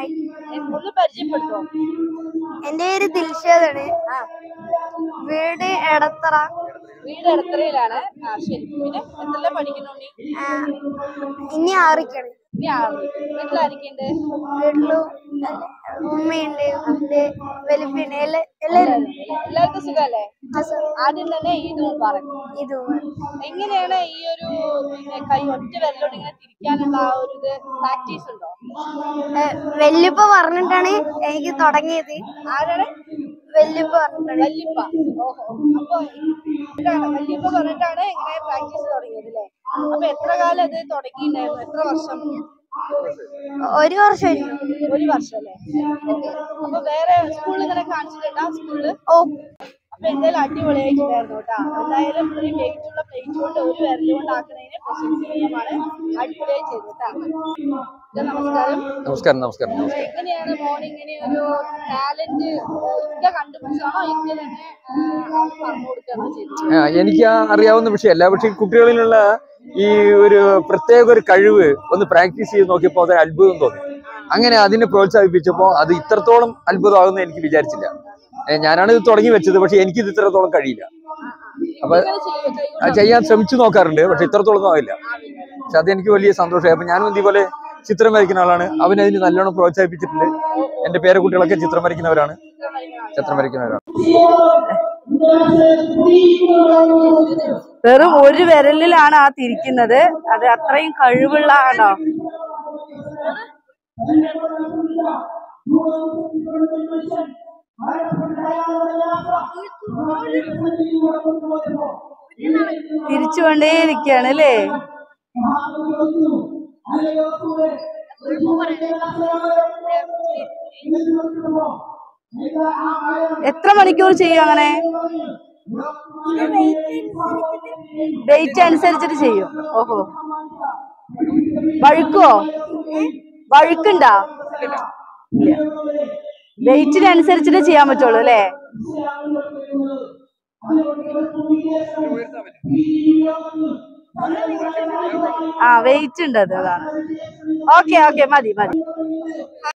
hi ഒന്ന് പരിചയപ്പെട്ടോ എന്റെ പേര് ദിൽഷാദാണ് ആ വീട് എടത്തറ വീട് എടത്തറയിലാണ് ആ ശരി പിന്നെ എത്രല്ല പഠിക്കുന്നു നീ ആ, ഇനി ആറിക്കാണ് ഇനി ആറ് വീട്ടിലായിരിക്കുന്നുണ്ട് വീട്ടിലും ഉമ്മയുണ്ട് ഉണ്ട് വലിപ്പുണ്ട് എല്ലാ- എല്ലാവരും എല്ലാവർക്കും സുഖമല്ലേ അസ- ആദ്യം തന്നെ ഈദ് മുബാറക് ഇത് എങ്ങനെയാണ് ഈ ഒരു പിന്നെ കൈ ഒറ്റ വിരലോട് ഇങ്ങനെ തിരിക്കാനുള്ള ആ ഒരു ഇത് പ്രാക്ടീസ് ഉണ്ടോ വല്യപ്പ പറഞ്ഞിട്ടാണ് എനിക്ക് തുടങ്ങിയത് ആരാണ് വല്യപ്പ പറഞ്ഞിട്ടാണ് വല്യപ്പ ഓഹോ അപ്പൊ ഇതാണ് വല്യപ്പ പറഞ്ഞിട്ടാണ് ഇങ്ങനെ പ്രാക്ടീസ് തുടങ്ങിയത് അല്ലേ അപ്പൊ എത്ര കാലം ഇത് തുടങ്ങിയിട്ടുണ്ടായിരുന്നു എത്ര വർഷം ഒരു വർഷം ഒരു വർഷം അല്ലേ അപ്പൊ വേറെ സ്കൂളിൽ ഇങ്ങനെ കാണിച്ചിട്ടുണ്ടോ സ്കൂളില് ഓ അപ്പൊ എന്തായാലും അടിപൊളിയായിട്ടുണ്ടായിരുന്നു കേട്ടോ എന്തായാലും ഇത്രയും വെയിറ്റ് ഉള്ള പ്ലേറ്റ് കൊണ്ട് ഒരു വിരൽ കൊണ്ട് ആക്കുന്നതിന് പ്രശംസനീയമാണ് അടിപൊളിയായി ചെയ്തു കേട്ടോ ഇത് നമസ്കാരം നമസ്കാരം നമസ്കാരം അപ്പൊ നമസ്കാരം എങ്ങനെയാണ് മോൻ ഇങ്ങനെ ഒരു ടാലന്റ് ഇക്ക കണ്ടുപിടിച്ചാണോ ഇക്ക തന്നെ ആ, ആൾക്ക് പറഞ്ഞു കൊടുക്കുകയാണോ ചെയ്തത് ആ, എനിക്ക് ആ അറിയാവുന്ന വിഷയമല്ല പക്ഷെ ഈ കുട്ടികളിലുള്ള ഈ ഒരു പ്രത്യേക ഒരു കഴിവ് ഒന്ന് പ്രാക്ടീസ് ചെയ്ത് നോക്കിയപ്പോൾ അത് അത്ഭുതം തോന്നി അങ്ങനെ അതിനെ പ്രോത്സാഹിപ്പിച്ചപ്പോൾ അത് ഇത്രത്തോളം അത്ഭുതമാകുമെന്ന് എനിക്ക് വിചാരിച്ചില്ല ഏ, ഞാനാണ് ഇത് തുടങ്ങി വെച്ചത് പക്ഷെ എനിക്കിത് ഇത്രത്തോളം കഴിയില്ല അപ്പൊ ഇങ്ങനെ ചെയ്യുമോ കൈ കൊണ്ട് അത് ചെയ്യാൻ ശ്രമിച്ചു നോക്കാറുണ്ട് പക്ഷെ ഇത്രത്തോളം ഒന്നും ആവില്ല പക്ഷെ അത് എനിക്ക് വലിയ സന്തോഷമായി അപ്പൊ ഞാനും ഇതേപോലെ ചിത്രം വരയ്ക്കുന്ന ആളാണ് അവൻ അതിന് നല്ലോണം പ്രോത്സാഹിപ്പിച്ചിട്ടുണ്ട് എന്റെ പേരക്കുട്ടികളൊക്കെ ചിത്രം വരയ്ക്കുന്നവരാണ് ചിത്രം വരയ്ക്കുന്നവരാണ് വെറും ഒരു വിരലിലാണ് ആ തിരിക്കുന്നത് അത് അത്രയും കഴിവുള്ള ആണോ തിരിച്ചുകൊണ്ടേയിരിക്കുകയാണ് അല്ലേ എത്ര മണിക്കൂർ ചെയ്യും അങ്ങനെ വെയിറ്റ് അനുസരിച്ചിട്ട് ചെയ്യും ഓഹോ വഴുക്കുവോ വഴുക്കുണ്ടാ വെയിറ്റിനനുസരിച്ചിട്ട് ചെയ്യാൻ പറ്റുള്ളൂ അല്ലേ ആ വെയിറ്റ് ഉണ്ട് അത് അതാണ് ഓക്കെ ഓക്കെ മതി മതി